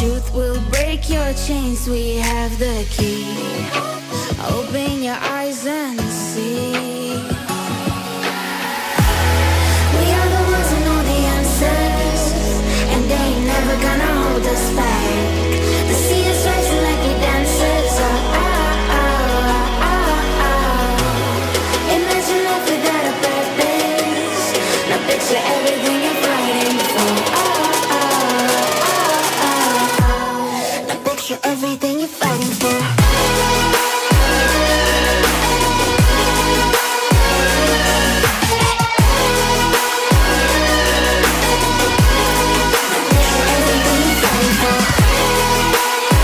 truth will break your chains. We have the key. Open your eyes and see. We are the ones who know the answers, and they ain't never gonna hold us back. The sea is rising like we dancers. Oh, oh, oh, oh, oh. Imagine life without a purpose. Now picture everything you're fighting for. Oh, oh, oh, oh, oh. Now picture everything you're fighting for. Everything you're fighting for.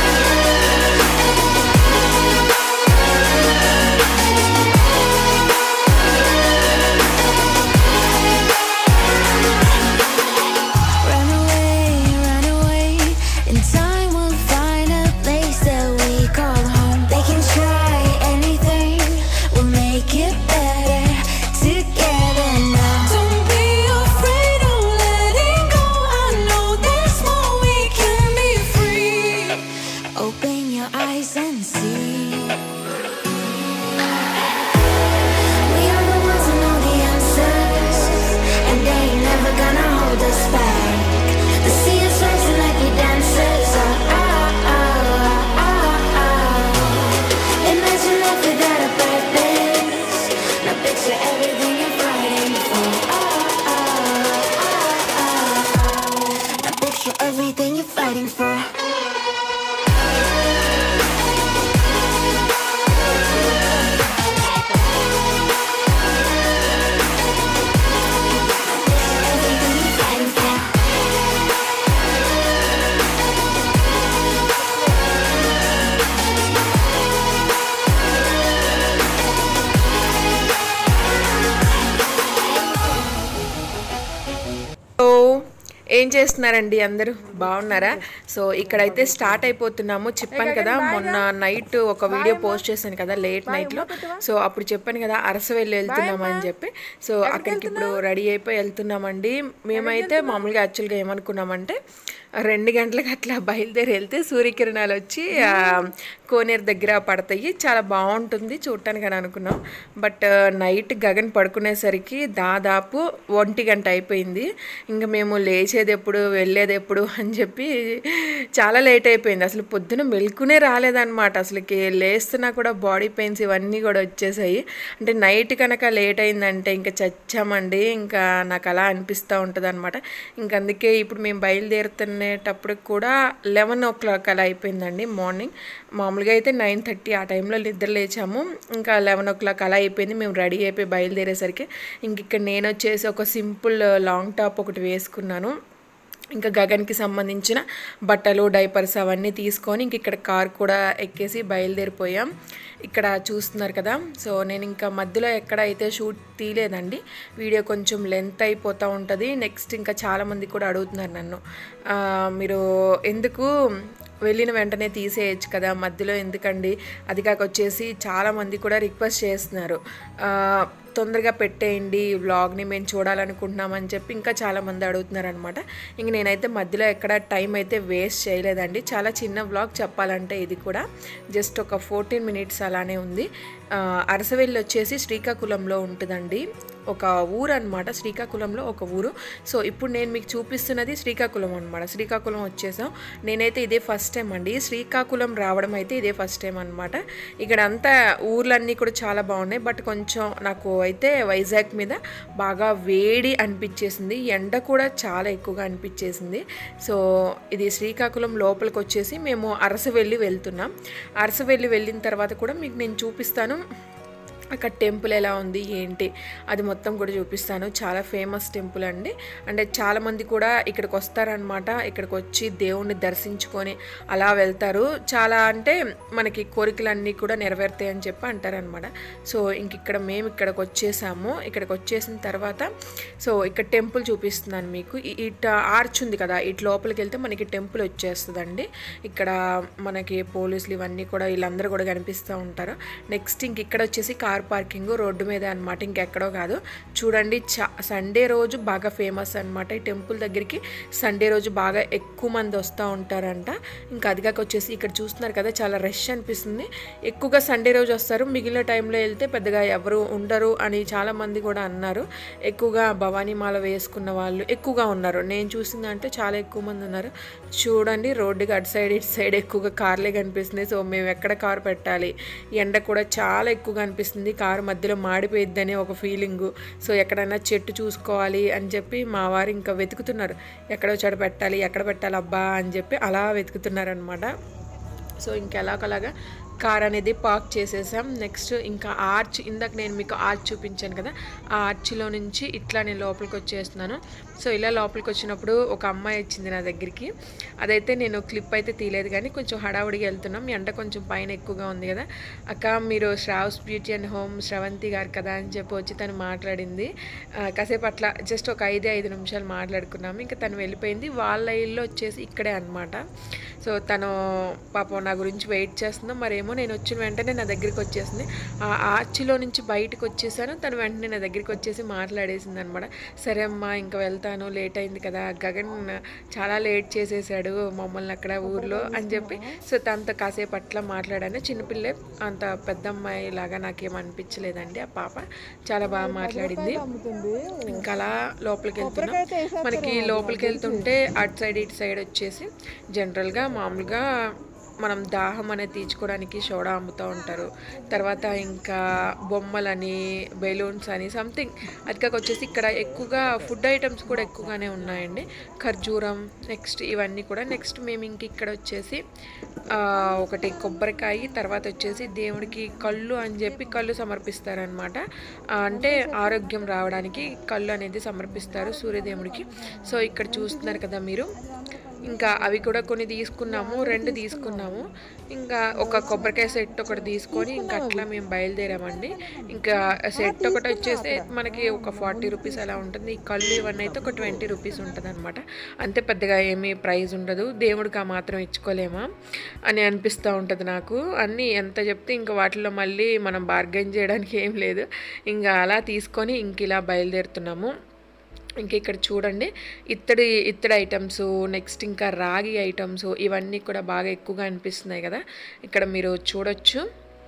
Run away, run away. In time we'll find a place that we call home. They can try anything, we'll make it better together now. Don't be afraid of letting go. I know there's more we can be free. Open your eyes and see. We are the ones who know the answers, and they ain't never gonna hold us back. The sea is rising like we dancers. Oh, oh, oh, oh, oh. Imagine life without a purpose. Now picture everything you're fighting for. Oh, oh, oh, oh, oh. Now picture everything you're fighting for. Everything you're fighting for. ఓ ఏం చేస్తున్నారండి అందరూ బాగున్నారా so ఇక్కడైతే start అయిపోతున్నాము చెప్పాను కదా మొన్న night ఒక video post చేశాను కదా లేట్ నైట్లో సో అప్పుడు చెప్పాను కదా అరస వెళ్ళి వెళ్తున్నాము అని చెప్పి సో అక్కడికి ఇప్పుడు రెడీ అయిపోయి వెళ్తున్నామండి మేమైతే మామూలుగా యాక్చువల్గా ఏమనుకున్నామంటే రెండు గంటలకు అట్లా బయలుదేరి వెళ్తే సూర్యకిరణాలు వచ్చి ఆ, కోనేరు దగ్గర పడతాయి చాలా బాగుంటుంది చూడటానికి అని అనుకున్నాం బట్ నైట్ గగన్ పడుకునేసరికి దాదాపు ఒంటి గంట అయిపోయింది ఇంకా మేము లేచేది ఎప్పుడు వెళ్ళేది ఎప్పుడు అని చెప్పి చాలా లేట్ అయిపోయింది అసలు పొద్దున మెలుకునే రాలేదన్నమాట అసలుకి లేస్తున్నా కూడా బాడీ పెయిన్స్ ఇవన్నీ కూడా వచ్చేసాయి అంటే నైట్ కనుక లేట్ అయిందంటే ఇంకా చచ్చామండి ఇంకా నాకు అలా అనిపిస్తూ ఉంటుంది అనమాట ఇంక అందుకే ఇప్పుడు మేము బయలుదేరుతునేటప్పుడు కూడా లెవెన్ ఓ క్లాక్ అలా అయిపోయిందండి మార్నింగ్ మామూలుగా అయితే నైన్ థర్టీ ఆ టైంలో నిద్ర లేచాము ఇంకా లెవెన్ ఓ క్లాక్ అలా అయిపోయింది మేము రెడీ అయిపోయి బయలుదేరేసరికి ఇంక ఇక్కడ నేను వచ్చేసి ఒక సింపుల్ లాంగ్ టాప్ ఒకటి వేసుకున్నాను ఇంకా గగన్కి సంబంధించిన బట్టలు డైపర్స్ అవన్నీ తీసుకొని ఇంక ఇక్కడ కార్ కూడా ఎక్కేసి బయలుదేరిపోయాం ఇక్కడ చూస్తున్నారు కదా సో నేను ఇంకా మధ్యలో ఎక్కడ అయితే షూట్ తీయలేదండి వీడియో కొంచెం లెంత్ అయిపోతూ ఉంటుంది నెక్స్ట్ ఇంకా చాలామంది కూడా అడుగుతున్నారు నన్ను ఆ, మీరు ఎందుకు వెళ్ళిన వెంటనే తీసేయచ్చు కదా మధ్యలో ఎందుకండి అది కాక వచ్చేసి చాలామంది కూడా రిక్వెస్ట్ చేస్తున్నారు ఆ, తొందరగా పెట్టేయండి వ్లాగ్ని మేము చూడాలనుకుంటున్నామని చెప్పి ఇంకా చాలామంది అడుగుతున్నారు అనమాట ఇంక నేనైతే మధ్యలో ఎక్కడ టైం అయితే వేస్ట్ చేయలేదండి చాలా చిన్న వ్లాగ్ చెప్పాలంటే ఇది కూడా జస్ట్ ఒక ఫోర్టీన్ మినిట్స్ అలానే ఉంది ఆ, అరసవెల్లి వచ్చేసి శ్రీకాకుళంలో ఉంటుందండి ఒక ఊరు అనమాట శ్రీకాకుళంలో ఒక ఊరు సో ఇప్పుడు నేను మీకు చూపిస్తున్నది శ్రీకాకుళం అనమాట శ్రీకాకుళం వచ్చేసాం నేనైతే ఇదే ఫస్ట్ టైం అండి శ్రీకాకుళం రావడం అయితే ఇదే ఫస్ట్ టైం అనమాట ఇక్కడ అంతా ఊర్లన్నీ కూడా చాలా బాగున్నాయి బట్ కొంచెం నాకు అయితే వైజాగ్ మీద బాగా వేడి అనిపించేసింది ఎండ కూడా చాలా ఎక్కువగా అనిపించేసింది సో ఇది శ్రీకాకుళం లోపలికి వచ్చేసి మేము అరసవెల్లి వెళ్తున్నాం అరసవెల్లి వెళ్ళిన తర్వాత కూడా మీకు నేను చూపిస్తాను అక్కడ టెంపుల్ ఎలా ఉంది ఏంటి అది మొత్తం కూడా చూపిస్తాను చాలా ఫేమస్ టెంపుల్ అండి అంటే చాలామంది కూడా ఇక్కడికి వస్తారనమాట ఇక్కడికి వచ్చి దేవుణ్ణి దర్శించుకొని అలా వెళ్తారు చాలా అంటే మనకి కోరికలన్నీ కూడా నెరవేరుతాయి అని చెప్పి అంటారనమాట సో ఇంక ఇక్కడ మేము ఇక్కడికి వచ్చేసాము ఇక్కడికి వచ్చేసిన తర్వాత సో ఇక్కడ టెంపుల్ చూపిస్తున్నాను మీకు ఈ- ఇట ఆర్చ్ ఉంది కదా ఇటు లోపలికి వెళ్తే మనకి టెంపుల్ వచ్చేస్తుందండి ఇక్కడ మనకి పోలీసులు ఇవన్నీ కూడా వీళ్ళందరూ కూడా కనిపిస్తూ ఉంటారు నెక్స్ట్ ఇంక ఇక్కడ వచ్చేసి కార్ కార్ పార్కింగ్ రోడ్డు మీద అనమాట ఇంకెక్కడో కాదు చూడండి చా సండే రోజు బాగా ఫేమస్ అనమాట ఈ టెంపుల్ దగ్గరికి సండే రోజు బాగా ఎక్కువ మంది వస్తూ ఉంటారంట ఇంకా అదిగాక వచ్చేసి ఇక్కడ చూస్తున్నారు కదా చాలా రష్ అనిపిస్తుంది ఎక్కువగా సండే రోజు వస్తారు మిగిలిన టైంలో వెళ్తే పెద్దగా ఎవరు ఉండరు అని చాలామంది కూడా అన్నారు ఎక్కువగా భవానీ మాల వేసుకున్న వాళ్ళు ఎక్కువగా ఉన్నారు నేను చూసిందంటే చాలా ఎక్కువ మంది ఉన్నారు చూడండి రోడ్డుకి అటు సైడ్ ఇటు సైడ్ ఎక్కువగా కార్లే కనిపిస్తున్నాయి సో మేము ఎక్కడ కారు పెట్టాలి ఎండ కూడా చాలా ఎక్కువగా అనిపిస్తుంది కారు మధ్యలో మాడిపోయిద్దని ఒక ఫీలింగు సో ఎక్కడైనా చెట్టు చూసుకోవాలి అని చెప్పి మా వారు ఇంకా వెతుకుతున్నారు ఎక్కడో చోట పెట్టాలి ఎక్కడ పెట్టాలి అబ్బా అని చెప్పి అలా వెతుకుతున్నారు అనమాట సో ఇంకెలాగలాగా కార్ అనేది పార్క్ చేసేసాం నెక్స్ట్ ఇంకా ఆర్చ్ ఇందాక నేను మీకు ఆర్చ్ చూపించాను కదా ఆ ఆర్చ్లో నుంచి ఇట్లా నేను లోపలికి వచ్చేస్తున్నాను సో ఇలా లోపలికి వచ్చినప్పుడు ఒక అమ్మాయి వచ్చింది నా దగ్గరికి అదైతే నేను క్లిప్ అయితే తీయలేదు కానీ కొంచెం హడావుడిగా వెళ్తున్నాం ఎండ కొంచెం పైన ఎక్కువగా ఉంది కదా అక్క మీరు Sravs beauty and home Sravanthi గారు కదా అని చెప్పి వచ్చి తను మాట్లాడింది ఆ, కాసేపు అట్లా జస్ట్ ఒక ఐదే ఐదు నిమిషాలు మాట్లాడుకున్నాము ఇంకా తను వెళ్ళిపోయింది వాళ్ళ ఇల్లు వచ్చేసి ఇక్కడే అనమాట సో తను పాపం నా గురించి వెయిట్ చేస్తుందో మరేమో నేను వచ్చిన వెంటనే నా దగ్గరికి వచ్చేసింది ఆ ఆర్చిలో నుంచి బయటకు వచ్చేసాను తను వెంటనే నా దగ్గరికి వచ్చేసి మాట్లాడేసింది అనమాట సరే అమ్మా ఇంకా వెళ్తాను లేట్ అయింది కదా గగన్ చాలా లేట్ చేసేసాడు మమ్మల్ని అక్కడ ఊర్లో అని చెప్పి సో తనతో కాసేపు అట్లా మాట్లాడాను చిన్నపిల్లే అంత పెద్ద అమ్మాయి లాగా నాకేం అనిపించలేదండి ఆ పాప చాలా బాగా మాట్లాడింది ఇంకా అలా లోపలికి వెళ్తున్నాం మనకి లోపలికి వెళ్తుంటే అటు సైడ్ ఇటు సైడ్ వచ్చేసి జనరల్గా మామూలుగా మనం దాహం అనేది తీర్చుకోవడానికి సోడా అమ్ముతూ ఉంటారు తర్వాత ఇంకా బొమ్మలని బెలూన్స్ అని సంథింగ్ అదికాక వచ్చేసి ఇక్కడ ఎక్కువగా ఫుడ్ ఐటమ్స్ కూడా ఎక్కువగానే ఉన్నాయండి ఖర్జూరం నెక్స్ట్ ఇవన్నీ కూడా నెక్స్ట్ మేము ఇంక ఇక్కడ వచ్చేసి ఆ, ఒకటి కొబ్బరికాయ తర్వాత వచ్చేసి దేవుడికి కళ్ళు అని చెప్పి కళ్ళు సమర్పిస్తారనమాట అంటే ఆరోగ్యం రావడానికి కళ్ళు అనేది సమర్పిస్తారు సూర్యదేవుడికి సో ఇక్కడ చూస్తున్నారు కదా మీరు ఇంకా అవి కూడా కొన్ని తీసుకున్నాము రెండు తీసుకున్నాము ఇంకా ఒక కొబ్బరికాయ సెట్ ఒకటి తీసుకొని ఇంకా అట్లా మేము బయలుదేరామండి ఇంకా సెట్ ఒకటి వచ్చేసి మనకి ఒక ఫార్టీ రూపీస్ అలా ఉంటుంది ఈ కళ్ళు ఇవన్నీ అయితే ఒక ట్వంటీ రూపీస్ ఉంటుంది అనమాట అంతే పెద్దగా ఏమీ ప్రైస్ ఉండదు దేవుడికి ఆ మాత్రం ఇచ్చుకోలేమా అని అనిపిస్తూ ఉంటుంది నాకు అన్నీ ఎంత చెప్తే ఇంకా వాటిలో మళ్ళీ మనం బార్గెన్ చేయడానికి ఏం లేదు ఇంకా అలా తీసుకొని ఇంక ఇలా బయలుదేరుతున్నాము ఇంక ఇక్కడ చూడండి ఇత్తడి ఇత్తడి ఐటమ్స్ నెక్స్ట్ ఇంకా రాగి ఐటమ్స్ ఇవన్నీ కూడా బాగా ఎక్కువగా అనిపిస్తున్నాయి కదా ఇక్కడ మీరు చూడొచ్చు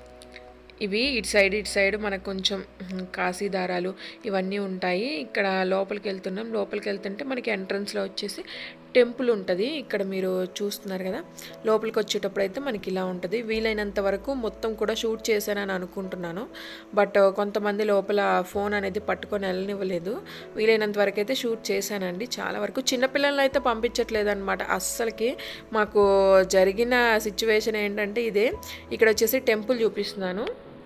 ఇవి ఇటు సైడ్ ఇటు సైడ్ మనకు కొంచెం ఉమ్, కాశీ దారాలు ఇవన్నీ ఉంటాయి ఇక్కడ లోపలికి వెళ్తున్నాం లోపలికి వెళ్తుంటే మనకి ఎంట్రన్స్లో వచ్చేసి టెంపుల్ ఉంటుంది ఇక్కడ మీరు చూస్తున్నారు కదా లోపలికి వచ్చేటప్పుడు అయితే మనకి ఇలా ఉంటుంది వీలైనంత వరకు మొత్తం కూడా షూట్ చేశానని అనుకుంటున్నాను బట్ కొంతమంది లోపల ఫోన్ అనేది పట్టుకొని వెళ్ళనివ్వలేదు వీలైనంత వరకు అయితే షూట్ చేశానండి చాలా వరకు చిన్నపిల్లల్ని అయితే పంపించట్లేదు అనమాట అస్సలకి మాకు జరిగిన సిచ్యువేషన్ ఏంటంటే ఇదే ఇక్కడ వచ్చేసి టెంపుల్ చూపిస్తున్నాను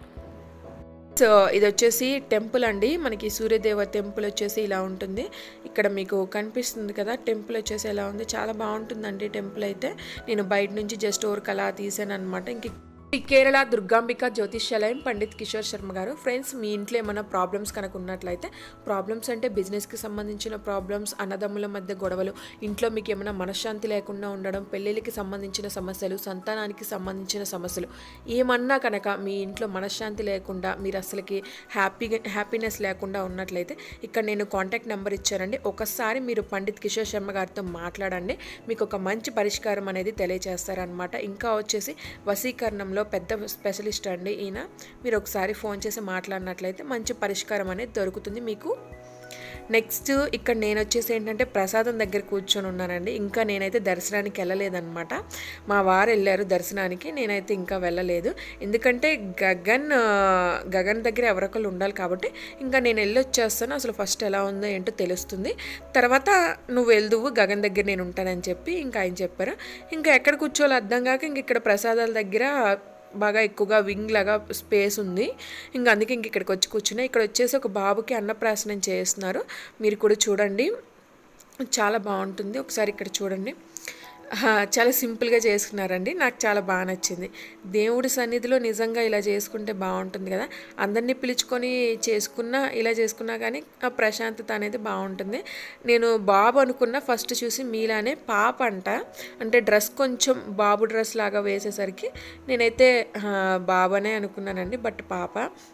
సో ఇది వచ్చేసి టెంపుల్ అండి మనకి సూర్యదేవ టెంపుల్ వచ్చేసి ఇలా ఉంటుంది ఇక్కడ మీకు కనిపిస్తుంది కదా టెంపుల్ వచ్చేసి ఎలా ఉంది చాలా బాగుంటుందండి టెంపుల్ అయితే నేను బయట నుంచి జస్ట్ ఊరికి అలా తీసాను అనమాట ఇంక ఈ కేరళ దుర్గాంబిక జ్యోతిష్యాలయం పండిత్ కిషోర్ శర్మ గారు ఫ్రెండ్స్ మీ ఇంట్లో ఏమైనా ప్రాబ్లమ్స్ కనుక ఉన్నట్లయితే ప్రాబ్లమ్స్ అంటే బిజినెస్కి సంబంధించిన ప్రాబ్లమ్స్ అన్నదమ్ముల మధ్య గొడవలు ఇంట్లో మీకు ఏమైనా మనశ్శాంతి లేకుండా ఉండడం పెళ్ళిళ్ళకి సంబంధించిన సమస్యలు సంతానానికి సంబంధించిన సమస్యలు ఏమన్నా కనుక మీ ఇంట్లో మనశ్శాంతి లేకుండా మీరు అసలుకి హ్యాపీగా హ్యాపీనెస్ లేకుండా ఉన్నట్లయితే ఇక్కడ నేను కాంటాక్ట్ నెంబర్ ఇచ్చానండి ఒకసారి మీరు పండిత్ కిషోర్ శర్మ గారితో మాట్లాడండి మీకు ఒక మంచి పరిష్కారం అనేది తెలియజేస్తారనమాట ఇంకా వచ్చేసి వశీకరణంలో పెద్ద స్పెషలిస్ట్ అండి ఈయన మీరు ఒకసారి ఫోన్ చేసి మాట్లాడినట్లయితే మంచి పరిష్కారం అనేది దొరుకుతుంది మీకు నెక్స్ట్ ఇక్కడ నేను వచ్చేసి ఏంటంటే ప్రసాదం దగ్గర కూర్చొని ఉన్నానండి ఇంకా నేనైతే దర్శనానికి వెళ్ళలేదన్నమాట మా వారు వెళ్ళారు దర్శనానికి నేనైతే ఇంకా వెళ్ళలేదు ఎందుకంటే గగన్ ఆ, గగన్ దగ్గర ఎవరొకరు ఉండాలి కాబట్టి ఇంకా నేను వెళ్ళి వచ్చేస్తాను అసలు ఫస్ట్ ఎలా ఉందో ఏంటో తెలుస్తుంది తర్వాత నువ్వు వెళ్దువు గగన్ దగ్గర నేను ఉంటానని చెప్పి ఇంకా ఆయన చెప్పారు ఇంకా ఎక్కడ కూర్చోవాలో అర్థం కాక ఇంక ఇక్కడ ప్రసాదాల దగ్గర బాగా ఎక్కువగా వింగ్ లాగా స్పేస్ ఉంది ఇంకా అందుకే ఇంక ఇక్కడికి వచ్చి కూర్చున్నా ఇక్కడ వచ్చేసి ఒక బాబుకి అన్నప్రాసనం చేస్తున్నారు మీరు కూడా చూడండి చాలా బాగుంటుంది ఒకసారి ఇక్కడ చూడండి ఆహా, చాలా సింపుల్గా చేసుకున్నారండి నాకు చాలా బాగా నచ్చింది దేవుడి సన్నిధిలో నిజంగా ఇలా చేసుకుంటే బాగుంటుంది కదా అందరినీ పిలుచుకొని చేసుకున్నా ఇలా చేసుకున్నా కానీ ఆ ప్రశాంతత అనేది బాగుంటుంది నేను బాబు అనుకున్న ఫస్ట్ చూసి మీలానే పాప అంట అంటే డ్రెస్ కొంచెం బాబు డ్రెస్ లాగా వేసేసరికి నేనైతే ఆ, బాబనే అనుకున్నానండి బట్ పాప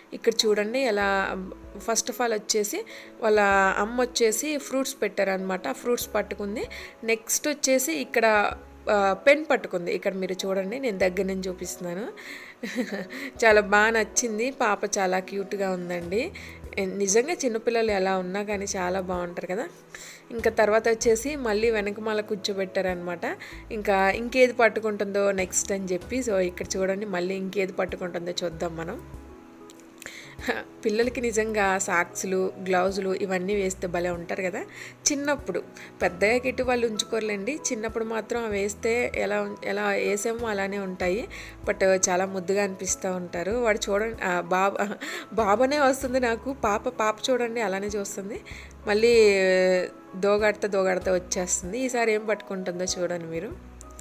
ఇక్కడ చూడండి ఎలా ఫస్ట్ ఆఫ్ ఆల్ వచ్చేసి వాళ్ళ అమ్మ వచ్చేసి ఫ్రూట్స్ పెట్టారనమాట ఆ ఫ్రూట్స్ పట్టుకుంది నెక్స్ట్ వచ్చేసి ఇక్కడ ఆ, పెన్ పట్టుకుంది ఇక్కడ మీరు చూడండి నేను దగ్గర నుంచి చూపిస్తున్నాను చాలా బాగా నచ్చింది పాప చాలా క్యూట్గా ఉందండి ఎ- నిజంగా చిన్నపిల్లలు ఎలా ఉన్నా కానీ చాలా బాగుంటారు కదా ఇంకా తర్వాత వచ్చేసి మళ్ళీ వెనకమాల కూర్చోబెట్టారనమాట ఇంకా ఇంకేది పట్టుకుంటుందో నెక్స్ట్ అని చెప్పి సో ఇక్కడ చూడండి మళ్ళీ ఇంకేది పట్టుకుంటుందో చూద్దాం మనం పిల్లలకి నిజంగా సాక్స్లు గ్లౌజులు ఇవన్నీ వేస్తే భలే ఉంటారు కదా చిన్నప్పుడు పెద్దగా కిట్టు వాళ్ళు ఉంచుకోరులేండి చిన్నప్పుడు మాత్రం అవి వేస్తే ఎలా ఉం- ఎలా వేసామో అలానే ఉంటాయి బట్ చాలా ముద్దుగా అనిపిస్తూ ఉంటారు వాడు చూడండి ఆ, బాబా బాబానే వస్తుంది నాకు పాప పాప చూడండి అలానే చూస్తుంది మళ్ళీ దోగాడితే దోగాడితే వచ్చేస్తుంది ఈసారి ఏం పట్టుకుంటుందో చూడండి మీరు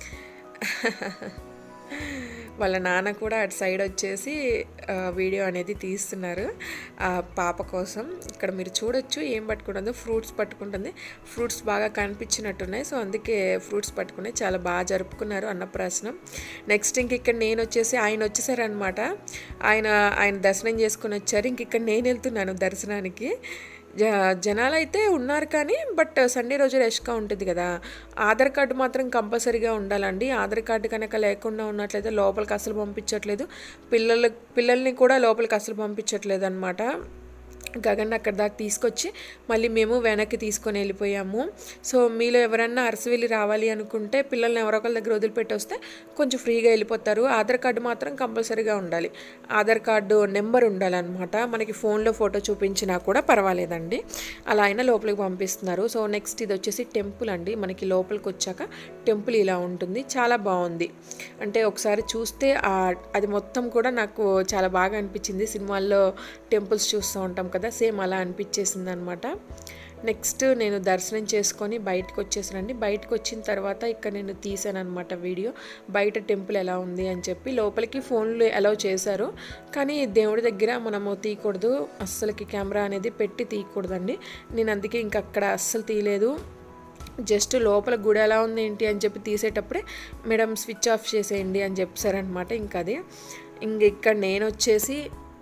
వాళ్ళ నాన్న కూడా అటు సైడ్ వచ్చేసి ఆ, వీడియో అనేది తీస్తున్నారు ఆ పాప కోసం ఇక్కడ మీరు చూడొచ్చు ఏం పట్టుకుంటుందో ఫ్రూట్స్ పట్టుకుంటుంది ఫ్రూట్స్ బాగా కనిపించినట్టున్నాయి సో అందుకే ఫ్రూట్స్ పట్టుకుని చాలా బాగా జరుపుకున్నారు అన్నప్రాసనం నెక్స్ట్ ఇంక ఇక్కడ నేను వచ్చేసి ఆయన వచ్చేసారనమాట ఆయన ఆయన దర్శనం చేసుకుని వచ్చారు ఇంక ఇక్కడ నేను వెళ్తున్నాను దర్శనానికి జ జనాలు అయితే ఉన్నారు కానీ బట్ సండే రోజు రష్గా ఉంటుంది కదా ఆధార్ కార్డు మాత్రం కంపల్సరీగా ఉండాలండి ఆధార్ కార్డు కనుక లేకుండా ఉన్నట్లయితే లోపలికి అసలు పంపించట్లేదు పిల్లల పిల్లల్ని కూడా లోపలికి అసలు పంపించట్లేదు అనమాట గగన్ అక్కడ దాకా తీసుకొచ్చి మళ్ళీ మేము వెనక్కి తీసుకొని వెళ్ళిపోయాము సో మీలో ఎవరన్నా అరసవెల్లి రావాలి అనుకుంటే పిల్లల్ని ఎవరో ఒకరి దగ్గర వదిలిపెట్టి వస్తే కొంచెం ఫ్రీగా వెళ్ళిపోతారు ఆధార్ కార్డు మాత్రం కంపల్సరీగా ఉండాలి ఆధార్ కార్డు నెంబర్ ఉండాలన్నమాట మనకి ఫోన్లో ఫోటో చూపించినా కూడా పర్వాలేదండి అలా అయినా లోపలికి పంపిస్తున్నారు సో నెక్స్ట్ ఇది వచ్చేసి టెంపుల్ అండి మనకి లోపలికి వచ్చాక టెంపుల్ ఇలా ఉంటుంది చాలా బాగుంది అంటే ఒకసారి చూస్తే ఆ- అది మొత్తం కూడా నాకు చాలా బాగా అనిపించింది సినిమాల్లో టెంపుల్స్ చూస్తూ ఉంటాం కదా సేమ్ అలా అనిపించేసింది అనమాట నెక్స్ట్ నేను దర్శనం చేసుకొని బయటకు వచ్చేసానండి బయటకు వచ్చిన తర్వాత ఇక్కడ నేను తీసాను అనమాట వీడియో బయట టెంపుల్ ఎలా ఉంది అని చెప్పి లోపలికి ఫోన్లు అలౌ చేశారు కానీ దేవుడి దగ్గర మనము తీయకూడదు అస్సలకి కెమెరా అనేది పెట్టి తీయకూడదండి నేను అందుకే ఇంక అక్కడ అస్సలు తీయలేదు జస్ట్ లోపల గుడి ఎలా ఉంది ఏంటి అని చెప్పి తీసేటప్పుడే మేడం స్విచ్ ఆఫ్ చేసేయండి అని చెప్పారనమాట ఇంకా అది ఇంక ఇక్కడ నేను వచ్చేసి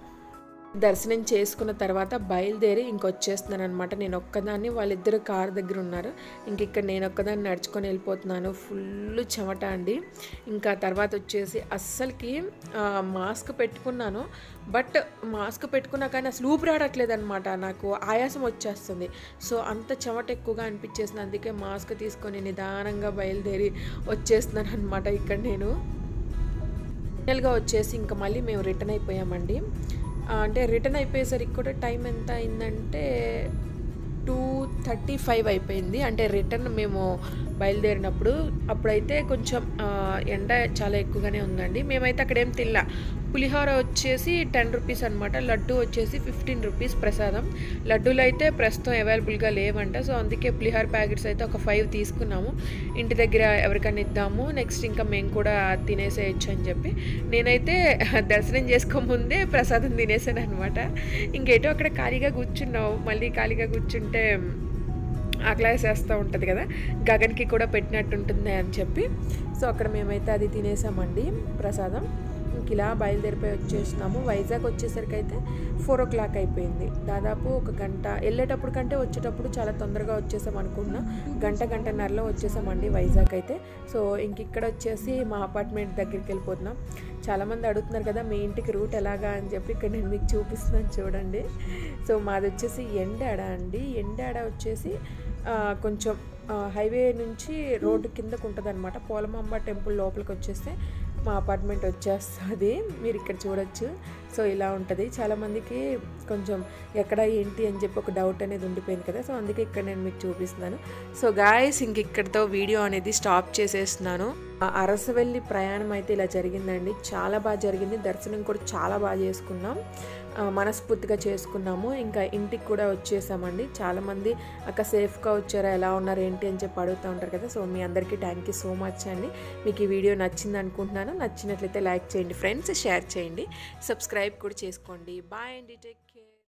దర్శనం చేసుకున్న తర్వాత బయలుదేరి ఇంకొచ్చేస్తున్నాను అనమాట నేను ఒక్కదాన్ని వాళ్ళిద్దరు కార్ దగ్గర ఉన్నారు ఇంక ఇక్కడ నేను ఒక్కదాన్ని నడుచుకొని వెళ్ళిపోతున్నాను ఫుల్ చెమట అండి ఇంకా తర్వాత వచ్చేసి అస్సలకి ఆ, మాస్క్ పెట్టుకున్నాను బట్ మాస్క్ పెట్టుకున్నా కానీ అసలు ఊపిరి ఆడట్లేదు అనమాట నాకు ఆయాసం వచ్చేస్తుంది సో అంత చెమట ఎక్కువగా అనిపించేసింది అందుకే మాస్క్ తీసుకొని నిదానంగా బయలుదేరి వచ్చేస్తున్నాను అనమాట ఇక్కడ నేను ఫైనల్గా వచ్చేసి ఇంకా మళ్ళీ మేము రిటర్న్ అయిపోయామండి ఆ, అంటే రిటర్న్ అయిపోయేసరికి కూడా టైం ఎంత అయిందంటే టూ థర్టీ ఫైవ్ అయిపోయింది అంటే రిటర్న్ మేము బయలుదేరినప్పుడు అప్పుడైతే కొంచెం ఆ, ఎండ చాలా ఎక్కువగానే ఉందండి మేమైతే అక్కడ ఏం తినలా పులిహోర వచ్చేసి టెన్ రూపీస్ అనమాట లడ్డు వచ్చేసి ఫిఫ్టీన్ రూపీస్ ప్రసాదం లడ్డూలు అయితే ప్రస్తుతం అవైలబుల్గా లేవంట సో అందుకే పులిహోర ప్యాకెట్స్ అయితే ఒక ఫైవ్ తీసుకున్నాము ఇంటి దగ్గర ఎవరికైనా ఇద్దాము నెక్స్ట్ ఇంకా మేము కూడా తినేసేయచ్చు అని చెప్పి నేనైతే దర్శనం చేసుకోముందే ప్రసాదం తినేసాను అనమాట ఇంకేటో అక్కడ ఖాళీగా కూర్చున్నావు మళ్ళీ ఖాళీగా కూర్చుంటే ఆకలేసేస్తూ ఉంటుంది కదా గగన్కి కూడా పెట్టినట్టు ఉంటుంది అని చెప్పి సో అక్కడ మేమైతే అది తినేసామండి ప్రసాదం ఇంక ఇలా బయలుదేరిపోయి వచ్చేసినాము వైజాగ్ వచ్చేసరికి అయితే ఫోర్ ఓ క్లాక్ అయిపోయింది దాదాపు ఒక గంట వెళ్ళేటప్పుడు కంటే వచ్చేటప్పుడు చాలా తొందరగా వచ్చేసాం అనుకున్నా గంట గంటన్నరలో వచ్చేసామండి వైజాగ్ అయితే సో ఇంక ఇక్కడ వచ్చేసి మా అపార్ట్మెంట్ దగ్గరికి వెళ్ళిపోతున్నాం చాలామంది అడుగుతున్నారు కదా మీ ఇంటికి రూట్ ఎలాగా అని చెప్పి ఇక్కడ నేను మీకు చూపిస్తున్నాను చూడండి సో మాది వచ్చేసి ఎండాడ అండి ఎండాడ వచ్చేసి ఆ, కొంచెం ఆ, హైవే నుంచి రోడ్డు కిందకు ఉంటుంది అనమాట పోలమాంబ టెంపుల్ లోపలికి వచ్చేస్తే మా అపార్ట్మెంట్ వచ్చేస్తుంది మీరు ఇక్కడ చూడొచ్చు సో ఇలా ఉంటుంది చాలామందికి కొంచెం ఎక్కడ ఏంటి అని చెప్పి ఒక డౌట్ అనేది ఉండిపోయింది కదా సో అందుకే ఇక్కడ నేను మీకు చూపిస్తున్నాను సో గాయస్ ఇంక ఇక్కడితో వీడియో అనేది స్టాప్ చేసేస్తున్నాను ఆ అరసవెల్లి ప్రయాణం అయితే ఇలా జరిగిందండి చాలా బాగా జరిగింది దర్శనం కూడా చాలా బాగా చేసుకున్నాం ఆ, మనస్ఫూర్తిగా చేసుకున్నాము ఇంకా ఇంటికి కూడా వచ్చేసామండి చాలామంది అక్క సేఫ్గా వచ్చారా ఎలా ఉన్నారు ఏంటి అని చెప్పి అడుగుతూ ఉంటారు కదా సో మీ అందరికీ థ్యాంక్ యూ సో మచ్ అండి మీకు ఈ వీడియో నచ్చింది అనుకుంటున్నాను నచ్చినట్లయితే లైక్ చేయండి ఫ్రెండ్స్ షేర్ చేయండి సబ్స్క్రైబ్ కూడా చేసుకోండి బాయ్ అండి టేక్